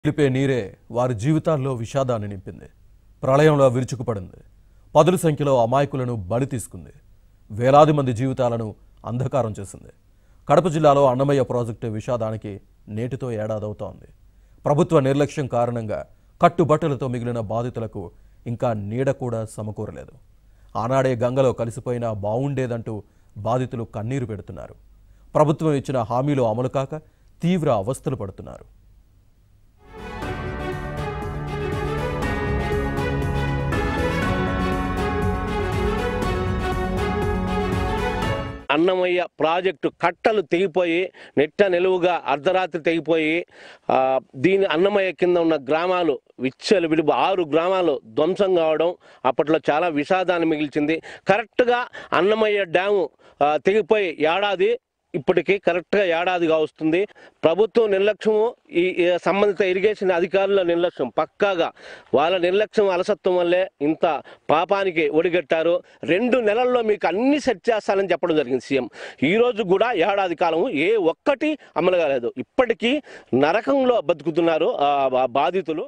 నిలిపే నీరే వారి జీవితాల్లో విషాదాన్ని నింపింది ప్రళయంలో విరుచుకుపడింది పదుల సంఖ్యలో అమాయకులను బలి తీసుకుంది వేలాది మంది జీవితాలను అంధకారం చేసింది కడప జిల్లాలో అన్నమయ్య ప్రాజెక్టు విషాదానికి నేటితో ఏడాదవుతోంది ప్రభుత్వ నిర్లక్ష్యం కారణంగా కట్టుబట్టలతో మిగిలిన బాధితులకు ఇంకా నీడ కూడా సమకూరలేదు ఆనాడే గంగలో కలిసిపోయినా బావుండేదంటూ బాధితులు కన్నీరు పెడుతున్నారు ప్రభుత్వం ఇచ్చిన హామీలు అమలు కాక తీవ్ర అవస్థలు పడుతున్నారు అన్నమయ్య ప్రాజెక్టు కట్టలు తెగిపోయి నెట్ట నిలువుగా అర్ధరాత్రి తెగిపోయి ఆ, దీని అన్నమయ్య కింద ఉన్న గ్రామాలు విచ్చలు విడుపు ఆరు గ్రామాలు ధ్వంసం కావడం అప్పట్లో చాలా విషాదాన్ని మిగిల్చింది కరెక్ట్గా అన్నమయ్య డ్యాము ఆ, తెగిపోయి ఏడాది ఇప్పటికీ కరెక్ట్గా ఏడాదిగా వస్తుంది ప్రభుత్వం నిర్లక్ష్యము ఈ ఈ సంబంధిత ఇరిగేషన్ అధికారుల నిర్లక్ష్యం పక్కాగా వాళ్ళ నిర్లక్ష్యం అలసత్వం వల్లే ఇంత పాపానికి ఒడిగట్టారు రెండు నెలల్లో మీకు అన్ని సెట్ చేస్తానని చెప్పడం జరిగింది సీఎం ఈ రోజు కూడా ఏడాది కాలం ఏ ఒక్కటి అమలు కాలేదు ఇప్పటికీ నరకంలో బతుకుతున్నారు ఆ బా- బాధితులు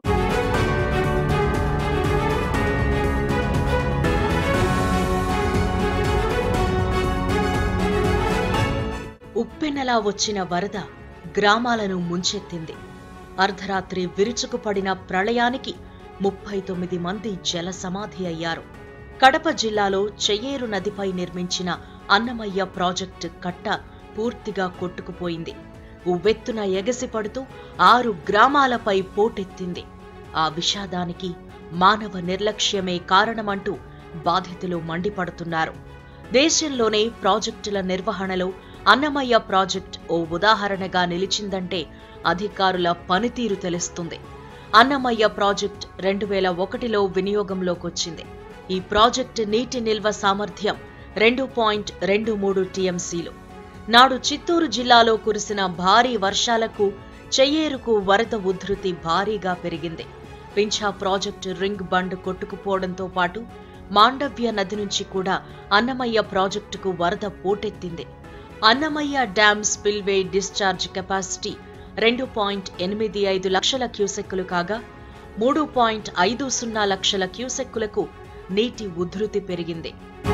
ఉప్పెనలా వచ్చిన వరద గ్రామాలను ముంచెత్తింది అర్ధరాత్రి విరుచుకుపడిన ప్రళయానికి ముప్పై తొమ్మిది మంది జల సమాధి అయ్యారు కడప జిల్లాలో చెయ్యేరు నదిపై నిర్మించిన అన్నమయ్య ప్రాజెక్టు కట్ట పూర్తిగా కొట్టుకుపోయింది ఉవ్వెత్తున ఎగసిపడుతూ ఆరు గ్రామాలపై పోటెత్తింది ఆ విషాదానికి మానవ నిర్లక్ష్యమే కారణమంటూ బాధితులు మండిపడుతున్నారు దేశంలోనే ప్రాజెక్టుల నిర్వహణలో అన్నమయ్య ప్రాజెక్ట్ ఓ ఉదాహరణగా నిలిచిందంటే అధికారుల పనితీరు తెలుస్తుంది అన్నమయ్య ప్రాజెక్ట్ రెండు వేల ఒకటిలో వినియోగంలోకొచ్చింది ఈ ప్రాజెక్ట్ నీటి నిల్వ సామర్థ్యం రెండు పాయింట్ రెండు మూడు టీఎంసీలు నాడు చిత్తూరు జిల్లాలో కురిసిన భారీ వర్షాలకు చెయ్యేరుకు వరద ఉధృతి భారీగా పెరిగింది పింఛా ప్రాజెక్టు రింగ్ బండ్ కొట్టుకుపోవడంతో పాటు మాండవ్య నది నుంచి కూడా అన్నమయ్య ప్రాజెక్టుకు వరద పోటెత్తింది Annamayya dam spillway discharge capacity రెండు పాయింట్ ఎనిమిది ఐదు లక్షల క్యూసెక్కులు కాగా మూడు పాయింట్ ఐదు సున్నా లక్షల క్యూసెక్కులకు నీటి ఉధృతి పెరిగింది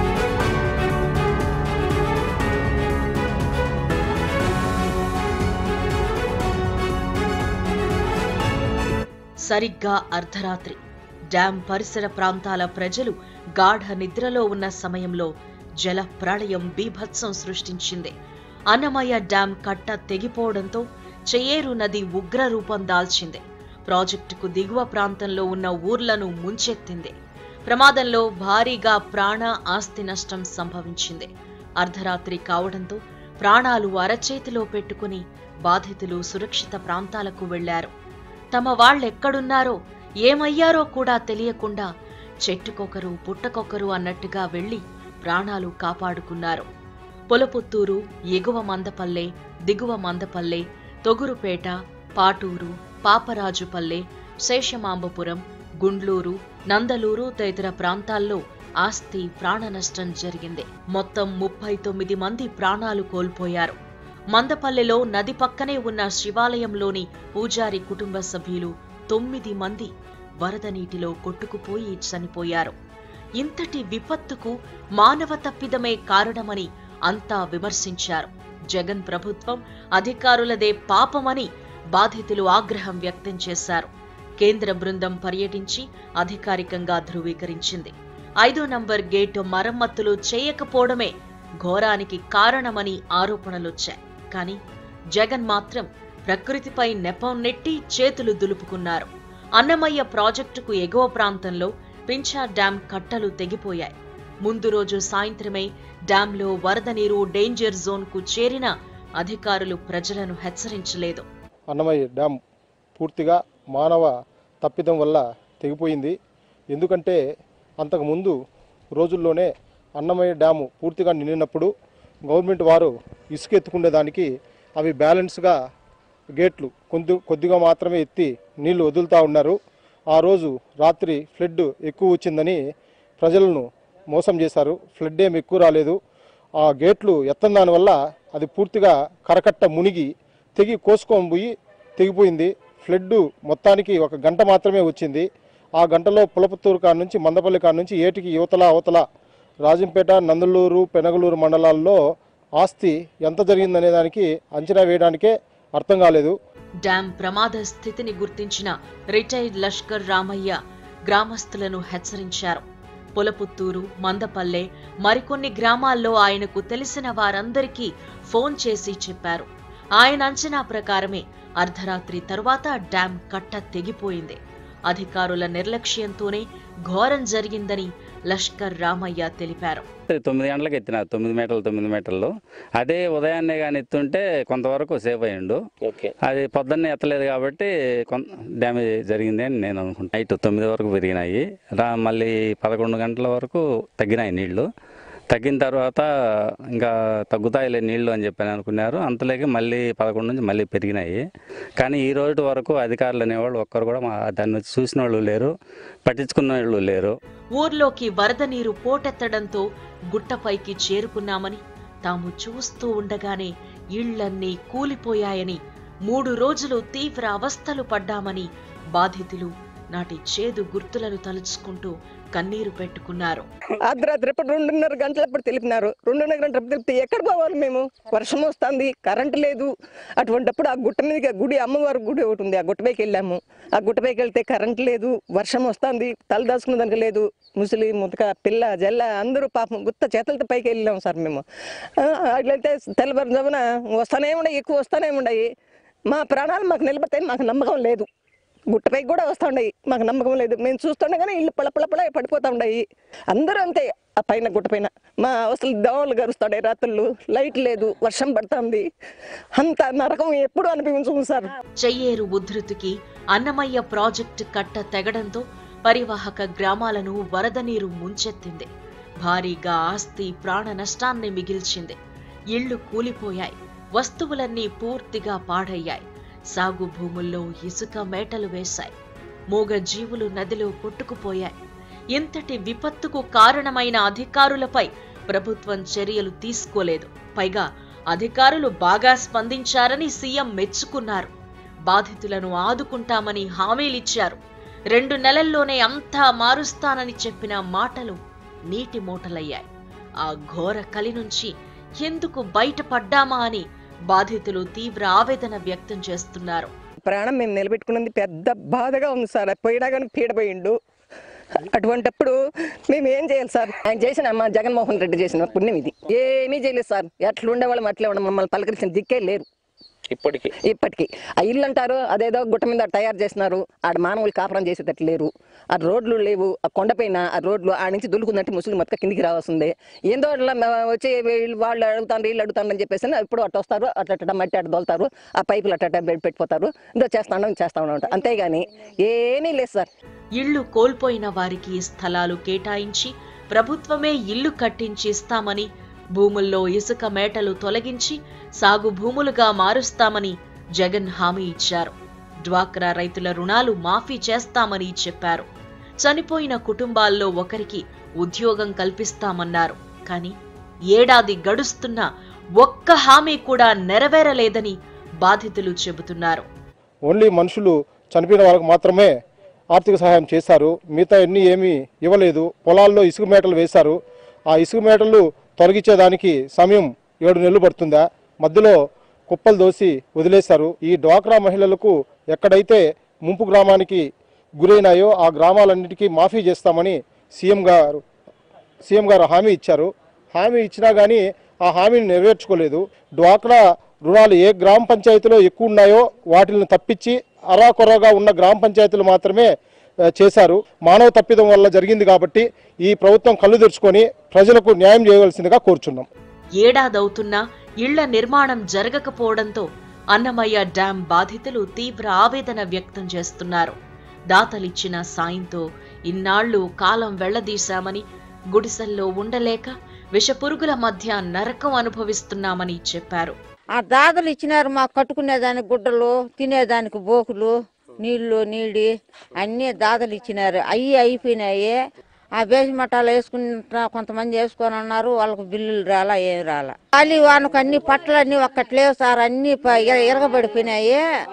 సరిగ్గా అర్ధరాత్రి డ్యాం పరిసర ప్రాంతాల ప్రజలు గాఢ నిద్రలో ఉన్న సమయంలో జల ప్రళయం బీభత్సం సృష్టించింది అన్నమయ్య డ్యాం కట్ట తెగిపోవడంతో చెయ్యేరు నది ఉగ్ర రూపం దాల్చింది ప్రాజెక్టుకు దిగువ ప్రాంతంలో ఉన్న ఊర్లను ముంచెత్తింది ప్రమాదంలో భారీగా ప్రాణ ఆస్తి నష్టం సంభవించింది అర్ధరాత్రి కావడంతో ప్రాణాలు అరచేతిలో పెట్టుకుని బాధితులు సురక్షిత ప్రాంతాలకు వెళ్లారు తమ వాళ్ళెక్కడున్నారో ఏమయ్యారో కూడా తెలియకుండా చెట్టుకొకరు పుట్టకొకరు అన్నట్టుగా వెళ్లి ప్రాణాలు కాపాడుకున్నారు పొలపుత్తూరు ఎగువ మందపల్లె దిగువ మందపల్లె తొగురుపేట పాటూరు పాపరాజుపల్లె శేషమాంబపురం గుండ్లూరు నందలూరు తదితర ప్రాంతాల్లో ఆస్తి ప్రాణ నష్టం జరిగింది మొత్తం ముప్పై తొమ్మిది మంది ప్రాణాలు కోల్పోయారు మందపల్లెలో నది పక్కనే ఉన్న శివాలయంలోని పూజారి కుటుంబ సభ్యులు తొమ్మిది మంది వరద నీటిలో కొట్టుకుపోయి చనిపోయారు ఇంతటి విపత్తుకు మానవ తప్పిదమే కారణమని అంతా విమర్శించారు జగన్ ప్రభుత్వం అధికారులదే పాపమని బాధితులు ఆగ్రహం వ్యక్తం చేశారు కేంద్ర బృందం పర్యటించి అధికారికంగా ధృవీకరించింది ఐదో నంబర్ గేటు మరమ్మతులు చేయకపోవడమే ఘోరానికి కారణమని ఆరోపణలొచ్చాయి కానీ జగన్ మాత్రం ప్రకృతిపై నెపం నెట్టి చేతులు దులుపుకున్నారు అన్నమయ్య ప్రాజెక్టుకు ఎగువ ప్రాంతంలో పింఛా డ్యాం కట్టలు తెగిపోయాయి ముందు రోజు సాయంత్రమే డ్యాంలో వరద నీరు డేంజర్ జోన్కు చేరిన అధికారులు ప్రజలను హెచ్చరించలేదు అన్నమయ్య డ్యామ్ పూర్తిగా మానవ తప్పిదం వల్ల తెగిపోయింది ఎందుకంటే అంతకుముందు రోజుల్లోనే అన్నమయ్య డ్యాము పూర్తిగా నిండినప్పుడు గవర్నమెంట్ వారు ఇసుక ఎత్తుకునే దానికి అవి బ్యాలెన్స్గా గేట్లు కొద్ది కొద్దిగా మాత్రమే ఎత్తి నీళ్లు వదులుతూ ఉన్నారు ఆ రోజు రాత్రి ఫ్లడ్ ఎక్కువ వచ్చిందని ప్రజలను మోసం చేశారు ఫ్లడ్ ఏమి ఎక్కువ రాలేదు ఆ గేట్లు ఎత్తని దానివల్ల అది పూర్తిగా కరకట్ట మునిగి తెగి కోసుకొని పోయి తెగిపోయింది ఫ్లడ్ మొత్తానికి ఒక గంట మాత్రమే వచ్చింది ఆ గంటలో పులపత్తూరు కాడ నుంచి మందపల్లి కాడ నుంచి ఏటికి యువతల అవతల రాజంపేట నందులూరు పెనగలూరు మండలాల్లో ఆస్తి ఎంత జరిగిందనే దానికి అంచనా వేయడానికే అర్థం కాలేదు డ్యాం ప్రమాద స్థితిని గుర్తించిన రిటైర్డ్ లష్కర్ రామయ్య గ్రామస్తులను హెచ్చరించారు పొలపుత్తూరు మందపల్లె మరికొన్ని గ్రామాల్లో ఆయనకు తెలిసిన వారందరికీ ఫోన్ చేసి చెప్పారు ఆయన అంచనా ప్రకారమే అర్ధరాత్రి తరువాత డ్యాం కట్ట తెగిపోయింది అధికారుల నిర్లక్ష్యంతోనే ఘోరం జరిగిందని లష్కర్ రామయ్య తెలిపారు తొమ్మిది గంటలకు ఎత్తినారు తొమ్మిది మీటర్లు తొమ్మిది మీటర్లు అదే ఉదయాన్నే కానీ ఎత్తుంటే కొంతవరకు సేఫ్ అయ్యిండు ఓకే అది పొద్దున్నే ఎత్తలేదు కాబట్టి కొంత డ్యామేజ్ జరిగింది అని నేను అనుకుంటాను నైట్ తొమ్మిది వరకు పెరిగినాయి రా మళ్ళీ పదకొండు గంటల వరకు తగ్గినాయి నీళ్లు తగ్గిన తర్వాత ఇంకా తగ్గుతాయిలే నీళ్లు అని చెప్పని అనుకున్నారు అంతలోకి మళ్ళీ పదకొండు నుంచి మళ్ళీ పెరిగినాయి కానీ ఈ రోజు వరకు అధికారులు అనేవాళ్ళు ఒక్కరు కూడా మా దాన్ని వచ్చి చూసిన వాళ్ళు లేరు పట్టించుకున్న వాళ్ళు లేరు ఊర్లోకి వరద నీరు పోటెత్తడంతో గుట్టపైకి చేరుకున్నామని తాము చూస్తూ ఉండగానే ఇళ్లన్నీ కూలిపోయాయని మూడు రోజులు తీవ్ర అవస్థలు పడ్డామని బాధితులు నాటి చేదు గుర్తులను తలుచుకుంటూ కన్నీరు పెట్టుకున్నారు అర్ధరాత్రి ఎప్పుడు రెండున్నర గంటలప్పుడు తెలిపినారు రెండున్నర గంటలప్పుడు తెలిపితే ఎక్కడ పోవాలి మేము వర్షం వస్తుంది కరెంట్ లేదు అటువంటిప్పుడు ఆ గుట్ట మీద గుడి అమ్మవారి గుడి ఒకటి ఉంది ఆ గుట్టపైకి వెళ్ళాము ఆ గుట్టపైకి వెళ్తే కరెంట్ లేదు వర్షం వస్తుంది తల దాచుకున్న దానికి లేదు ముసలి ముతక పిల్ల జల్ల అందరూ పాపం గుత్త చేతులతో పైకి వెళ్ళాము సార్ మేము ఆ, అట్లయితే తెల్లవారుజామున వస్తానే ఉన్నాయి ఎక్కువ వస్తానే ఉన్నాయి మా ప్రాణాలు మాకు నిలబడతాయి మాకు నమ్మకం లేదు గుట్టపైకి కూడా వస్తూ ఉన్నాయి మాకు నమ్మకం లేదు మేము చూస్తుండగానే ఇల్లు పళ్ళ పళ్ళ పళ్ళ పడిపోతూ ఉన్నాయి అందరూ అంతే ఆ పైన గుట్ట పైన మా అవసరం దోమలు గరుస్తాయి రాత్రులు లైట్ లేదు వర్షం పడుతుంది అంత నరకం ఎప్పుడు అనిపించము సార్ చెయ్యేరు ఉధృతికి అన్నమయ్య ప్రాజెక్టు కట్ట తెగడంతో పరివాహక గ్రామాలను వరద నీరు ముంచెత్తింది భారీగా ఆస్తి ప్రాణ నష్టాన్ని మిగిల్చింది ఇళ్లు కూలిపోయాయి వస్తువులన్నీ పూర్తిగా పాడయ్యాయి సాగు భూముల్లో ఇసుక మేటలు వేశాయి మూగ జీవులు నదిలో కొట్టుకుపోయాయి ఇంతటి విపత్తుకు కారణమైన అధికారులపై ప్రభుత్వం చర్యలు తీసుకోలేదు పైగా అధికారులు బాగా స్పందించారని సీఎం మెచ్చుకున్నారు బాధితులను ఆదుకుంటామని హామీలిచ్చారు రెండు నెలల్లోనే అంతా మారుస్తానని చెప్పిన మాటలు నీటి మూటలయ్యాయి ఆ ఘోర కలి నుంచి ఎందుకు బయటపడ్డామా అని బాధితులు తీవ్ర ఆవేదన వ్యక్తం చేస్తున్నారు ప్రాణం మేము నిలబెట్టుకున్నది పెద్ద బాధగా ఉంది సార్ పోయినా కానీ పీడపోయిండు అటువంటప్పుడు మేము ఏం చేయాలి సార్ ఆయన చేసిన మా జగన్మోహన్ రెడ్డి చేసిన పుణ్యం ఇది ఏమీ చేయలేదు సార్ ఎట్లా ఉండేవాళ్ళం అట్లే ఉండే మమ్మల్ని పలకరించిన దిక్కే లేరు ఇప్పటికి ఇప్పటికి ఆ ఇల్లు అంటారు అదేదో గుట్ట మీద తయారు చేసినారు ఆడ మానవులు కాపురం చేసేటట్లు లేరు ఆ రోడ్లు లేవు ఆ కొండపైన ఆ రోడ్లు ఆ నుంచి దులుకున్నట్టు ముసుగు మొత్తం కిందికి రావాల్సిందే ఏందో అట్లా మ- వచ్చి వీళ్ళు వాళ్ళు అడుగుతారు వీళ్ళు అడుగుతారు అని చెప్పేసి ఇప్పుడు అట్ట వస్తారు అట్లా అట్ట మట్టి అట్ట దోలుతారు ఆ పైపులు అట్ట అట్ట పెట్టి- పెట్టిపోతారు ఇందో చేస్తా ఉన్నాం చేస్తా ఉన్నాం అంతేగాని ఏమీ లేదు సార్ ఇళ్లు కోల్పోయిన వారికి స్థలాలు కేటాయించి ప్రభుత్వమే ఇల్లు కట్టించి ఇస్తామని భూముల్లో ఇసుక మేటలు తొలగించి సాగు భూములుగా మారుస్తామని జగన్ హామీ ఇచ్చారు డ్వాక్రా రైతుల రుణాలు మాఫీ చేస్తామని చెప్పారు చనిపోయిన కుటుంబాల్లో ఒకరికి ఉద్యోగం కల్పిస్తామన్నారు కానీ ఏడాది గడుస్తున్నా ఒక్క హామీ కూడా నెరవేరలేదని బాధితులు చెబుతున్నారు ఓన్లీ మనుషులు చనిపోయిన వాళ్ళకి మాత్రమే ఆర్థిక సహాయం చేశారు మిగతా ఎన్ని ఏమీ ఇవ్వలేదు పొలాల్లో ఇసుక మేటలు వేశారు ఆ ఇసుక మేటలు తొలగించేదానికి సమయం ఏడు నెలలు పడుతుందా మధ్యలో కుప్పలు దోసి వదిలేశారు ఈ డ్వాక్రా మహిళలకు ఎక్కడైతే ముంపు గ్రామానికి గురైనాయో ఆ గ్రామాలన్నిటికీ మాఫీ చేస్తామని సీఎం గారు సీఎం గారు హామీ ఇచ్చారు హామీ ఇచ్చినా కానీ ఆ హామీని నెరవేర్చుకోలేదు డ్వాక్రా రుణాలు ఏ గ్రామ పంచాయతీలో ఎక్కువ ఉన్నాయో వాటిని తప్పించి అరాకొరగా ఉన్న గ్రామ పంచాయతీలు మాత్రమే ఆ, చేశారు మానవ తప్పిదం వల్ల జరిగింది కాబట్టి ఈ ప్రభుత్వం కళ్ళు తెరుచుకొని ప్రజలకు న్యాయం చేయవలసిందిగా కోరుచున్నాం ఏడాదవుతున్నా ఇళ్ల నిర్మాణం జరగకపోవడంతో అన్నమయ్య డ్యాం బాధితులు తీవ్ర ఆవేదన వ్యక్తం చేస్తున్నారు దాతలిచ్చిన సాయంతో ఇన్నాళ్లు కాలం వెళ్లదీశామని గుడిసెల్లో ఉండలేక విషపురుగుల మధ్య నరకం అనుభవిస్తున్నామని చెప్పారు ఆ దాదలు ఇచ్చినారు మాకు కట్టుకునేదానికి గుడ్డలు తినేదానికి బోకులు నీళ్లు నీడి అన్నీ దాదలు ఇచ్చినారు అవి అయిపోయినాయి ఆ బేసి మట్టాలు వేసుకుంటా కొంతమంది వేసుకొని అన్నారు వాళ్ళకి బిల్లులు రాలా ఏం రాలా ఖాళీ వానకు అన్ని పట్టలు అన్ని ఒక్కటి లేవు సార్ అన్ని ప- ఇర- ఇరగబడిపోయినాయి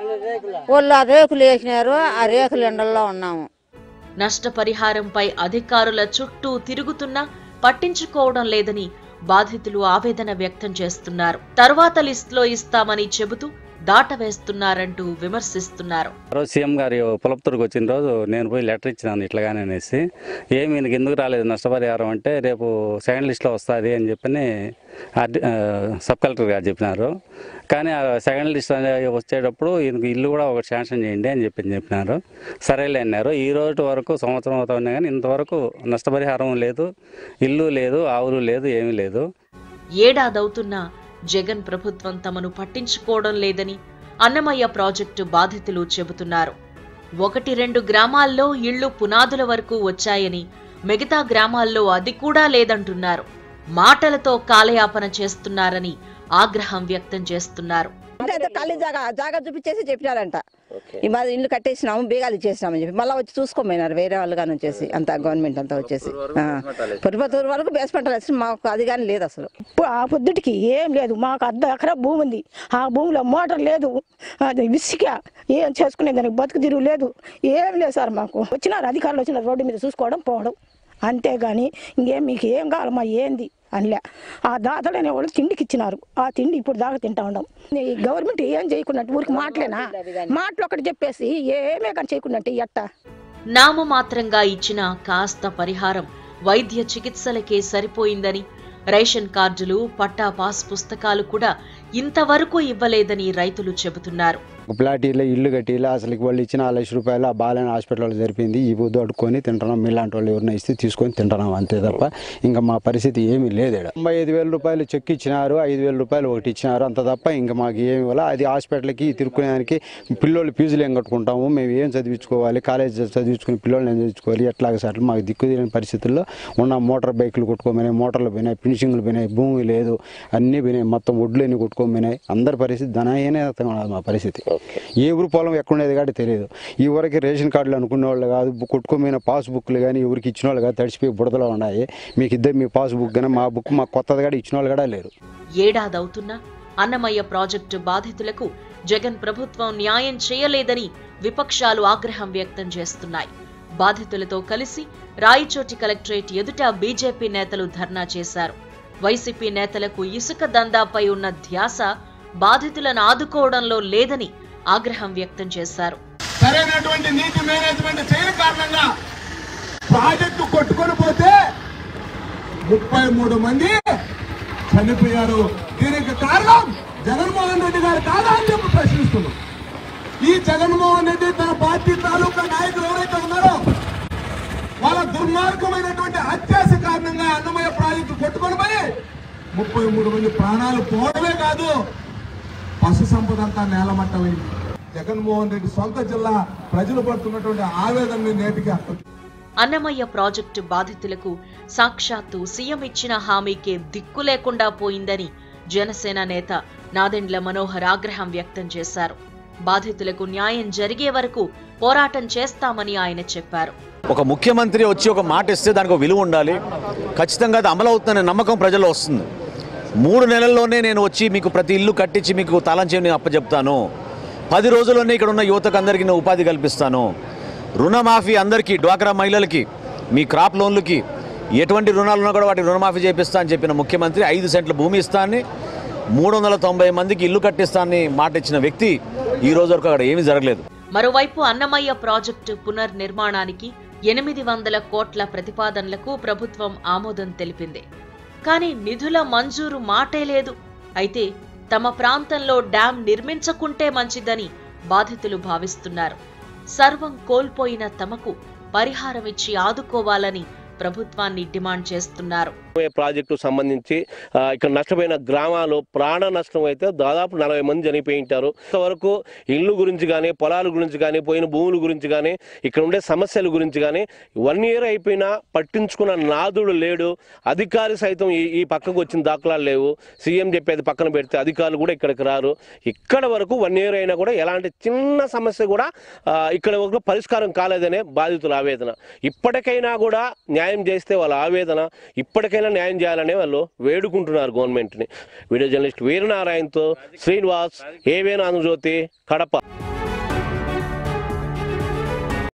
వాళ్ళు ఆ రేకులు వేసినారు ఆ రేకుల ఎండల్లో ఉన్నాము నష్టపరిహారంపై అధికారుల చుట్టూ తిరుగుతున్నా పట్టించుకోవడం లేదని బాధితులు ఆవేదన వ్యక్తం చేస్తున్నారు తర్వాత లిస్టులో ఇస్తామని చెబుతూ దాటవేస్తున్నారంటూ విమర్శిస్తున్నారు ఆ రోజు సీఎం గారు పులపతూరుకు వచ్చిన రోజు నేను పోయి లెటర్ ఇచ్చినాను ఇట్లాగానే అనేసి ఏమి ఈయనకి ఎందుకు రాలేదు నష్టపరిహారం అంటే రేపు సెకండ్ లిస్ట్లో వస్తుంది అని చెప్పని ఆర్డి- ఆ, సబ్ కలెక్టర్ గారు చెప్పినారు కానీ ఆ సెకండ్ లిస్ట్ అనేది వచ్చేటప్పుడు ఈయనకి ఇల్లు కూడా ఒకటి శాంక్షన్ చేయండి అని చెప్పి చెప్పినారు సరేలే అన్నారు ఈ రోజు వరకు సంవత్సరం అవుతా ఉన్నాయి కానీ ఇంతవరకు నష్టపరిహారం లేదు ఇల్లు లేదు ఆవులు లేదు ఏమీ లేదు ఏడాదవుతున్నా జగన్ ప్రభుత్వం తమను పట్టించుకోవడం లేదని అన్నమయ్య ప్రాజెక్టు బాధితులు చెబుతున్నారు ఒకటి రెండు గ్రామాల్లో ఇళ్లు పునాదుల వరకు వచ్చాయని మిగతా గ్రామాల్లో అది కూడా లేదంటున్నారు మాటలతో కాలయాపన చేస్తున్నారని ఆగ్రహం వ్యక్తం చేస్తున్నారు అంటే అయితే ఖాళీ జాగా జాగా చూపించేసి చెప్పినారంట ఈ మాది ఇల్లు కట్టేసినాము బీగాలు ఇచ్చేసినామని చెప్పి మళ్ళీ వచ్చి చూసుకోపోయినారు వేరే వాళ్ళు కానీ వచ్చేసి అంత గవర్నమెంట్ అంతా వచ్చేసి పురిపతూరు వరకు బేస్మెంట్ వేసి మాకు అది కానీ లేదు అసలు పో- ఆ పొద్దుటికి ఏం లేదు మాకు అర్ధ ఎకరా భూమి ఉంది ఆ భూమిలో మోటార్ లేదు అది విసిక ఏం చేసుకునే దానికి బతుకు తిరుగు లేదు ఏం లేదు సార్ మాకు వచ్చినారు అధికారులు వచ్చినారు రోడ్డు మీద చూసుకోవడం పోవడం అంతేగాని ఇంకేం మీకు ఏం కావాలమ్మా ఏంది అనిలే ఆ దాతలు అనే వాళ్ళు తిండికి ఇచ్చినారు ఆ తిండి ఇప్పుడు దాకా తింటా ఉన్నాం ఈ గవర్నమెంట్ ఏం చేయకున్నట్టు ఊరికి మాటలేనా మాటలు ఒకటి చెప్పేసి ఏమే కానీ చేయకున్నట్టు ఎట్టా నామమాత్రంగా ఇచ్చిన కాస్త పరిహారం వైద్య చికిత్సలకే సరిపోయిందని రేషన్ కార్డులు పట్టా పాస్ పుస్తకాలు కూడా ఇంతవరకు ఇవ్వలేదని రైతులు చెబుతున్నారు ఒక ప్లాటీలో ఇల్లు కట్టిలా అసలు వాళ్ళు ఇచ్చిన ఆ లక్ష రూపాయలు ఆ బాలైన హాస్పిటల్లో జరిపింది ఈ బుద్ధి అడుక్కొని తింటున్నాం మీలాంటి వాళ్ళు ఎవరిని ఇస్తే తీసుకొని తింటున్నాం అంతే తప్ప ఇంకా మా పరిస్థితి ఏమీ లేదు ఈడ. తొంభై ఐదు వేల రూపాయలు చెక్ ఇచ్చినారు ఐదు వేల రూపాయలు ఒకటి ఇచ్చినారు అంత తప్ప ఇంకా మాకు ఏమి ఇవ్వాలి అది హాస్పిటల్కి తిరుక్కునేదానికి పిల్లోళ్ళు ఫీజులు ఏం కట్టుకుంటాము మేము ఏం చదివించుకోవాలి కాలేజ్ చదివించుకుని పిల్లోళ్ళని ఏం చదివించుకోవాలి ఎట్లాగ సార్ మాకు దిక్కు తెలియని పరిస్థితుల్లో ఉన్న మోటార్ బైకులు కొట్టుకోపోయినాయి మోటార్లు పోయినాయి ఫినిషింగ్లు పోయినాయి భూమి లేదు అన్నీ పోయినాయి మొత్తం ఒడ్లు అన్ని కొట్టుకోపోయినాయి అందరి పరిస్థితి ధనాయనే అర్థం కాదు మా పరిస్థితి ఏ ఊరు పొలం ఎక్కడుండేది కాబట్టి తెలియదు ఈ వరకు రేషన్ కార్డులు అనుకునే వాళ్ళు కాదు బు- కొట్టుకోమైన పాస్ బుక్లు కానీ ఎవరికి ఇచ్చిన వాళ్ళు కాదు తడిచిపోయి బుడదలో ఉన్నాయి మీకు ఇద్దరు మీ పాస్ బుక్ కానీ మా బుక్ మా కొత్తది కూడా ఇచ్చిన వాళ్ళు కూడా లేరు ఏడాదవుతున్నా అన్నమయ్య ప్రాజెక్టు బాధితులకు జగన్ ప్రభుత్వం న్యాయం చేయలేదని విపక్షాలు ఆగ్రహం వ్యక్తం చేస్తున్నాయి బాధితులతో కలిసి రాయచోటి కలెక్టరేట్ ఎదుట బీజేపీ నేతలు ధర్నా చేశారు వైసీపీ నేతలకు ఇసుక దందాపై ఉన్న ధ్యాస బాధితులను ఆదుకోవడంలో లేదని ఆగ్రహం వ్యక్తం చేశారు సరైనటువంటి నీతి మేనేజ్మెంట్ చేయని కారణంగా ప్రాజెక్టు కొట్టుకొని పోతే ముప్పై మూడు మంది చనిపోయారు దీనికి కారణం జగన్మోహన్ రెడ్డి గారు కాదా అని చెప్పి ప్రశ్నిస్తున్నాం ఈ జగన్మోహన్ రెడ్డి తన పార్టీ తాలూకా నాయకులు ఎవరైతే ఉన్నారో వాళ్ళ దుర్మార్గమైనటువంటి అత్యాశ కారణంగా అన్నమయ్య ప్రాజెక్టు కొట్టుకొని పోయి ముప్పై మూడు మంది ప్రాణాలు పోవడమే కాదు పశు సంపద అంతా నేలమట్టమైంది జగన్మోహన్ రెడ్డి సొంత జిల్లా ప్రజలు పడుతున్నటువంటి ఆవేదనని నేటికి అర్థం అన్నమయ్య ప్రాజెక్టు బాధితులకు సాక్షాత్తు సీఎం ఇచ్చిన హామీకే దిక్కు లేకుండా పోయిందని జనసేన నేత నాదెండ్ల మనోహర్ ఆగ్రహం వ్యక్తం చేశారు బాధితులకు న్యాయం జరిగే వరకు పోరాటం చేస్తామని ఆయన చెప్పారు ఒక ముఖ్యమంత్రి వచ్చి ఒక మాట ఇస్తే దానికి ఒక విలువ ఉండాలి ఖచ్చితంగా అది అమలవుతుందనే నమ్మకం ప్రజల్లో వస్తుంది మూడు నెలల్లోనే నేను వచ్చి మీకు ప్రతి ఇల్లు కట్టించి మీకు తాళం చేయని అప్పచెప్తాను పది రోజుల్లోనే ఇక్కడ ఉన్న యువతకు అందరికీ నేను ఉపాధి కల్పిస్తాను రుణమాఫీ అందరికీ డ్వాక్రా మహిళలకి మీ క్రాప్ లోన్లకి ఎటువంటి రుణాలు ఉన్నా కూడా వాటి రుణమాఫీ చేపిస్తా అని చెప్పిన ముఖ్యమంత్రి ఐదు సెంట్ల భూమి ఇస్తానని మూడు వందల తొంభై మందికి ఇల్లు కట్టిస్తానని మాట ఇచ్చిన వ్యక్తి ఈ రోజు వరకు అక్కడ ఏమీ జరగలేదు మరోవైపు అన్నమయ్య ప్రాజెక్టు పునర్నిర్మాణానికి ఎనిమిది వందల కోట్ల ప్రతిపాదనలకు ప్రభుత్వం ఆమోదం తెలిపింది కానీ నిధుల మంజూరు మాటే లేదు అయితే తమ ప్రాంతంలో డ్యాం నిర్మించకుంటే మంచిదని బాధితులు భావిస్తున్నారు సర్వం కోల్పోయిన తమకు పరిహారమిచ్చి ఆదుకోవాలని ప్రభుత్వాన్ని డిమాండ్ చేస్తున్నారు ప్రాజెక్టు సంబంధించి ఆ, ఇక్కడ నష్టపోయిన గ్రామాలు ప్రాణ నష్టం అయితే దాదాపు నలభై మంది చనిపోయి ఉంటారు ఇంతవరకు ఇల్లు గురించి కానీ పొలాల గురించి కానీ పోయిన భూముల గురించి కానీ ఇక్కడ ఉండే సమస్యల గురించి కానీ వన్ ఇయర్ అయిపోయినా పట్టించుకున్న నాదుడు లేడు అధికారి సైతం ఈ ఈ పక్కకు వచ్చిన దాఖలాలు లేవు సీఎం చెప్పేది పక్కన పెడితే అధికారులు కూడా ఇక్కడికి రారు ఇక్కడ వరకు వన్ ఇయర్ అయినా కూడా ఎలాంటి చిన్న సమస్య కూడా ఆ, ఇక్కడ వరకు పరిష్కారం కాలేదనే బాధితుల ఆవేదన ఇప్పటికైనా కూడా న్యాయం చేస్తే వాళ్ళ ఆవేదన ఇప్పటికైనా న్యాయం చేయాలనే వాళ్ళు వేడుకుంటున్నారు గవర్నమెంట్ని వీడియో జర్నలిస్ట్ వీరనారాయణతో శ్రీనివాస్ ఏవేనా ఆంధ్రజ్యోతి కడప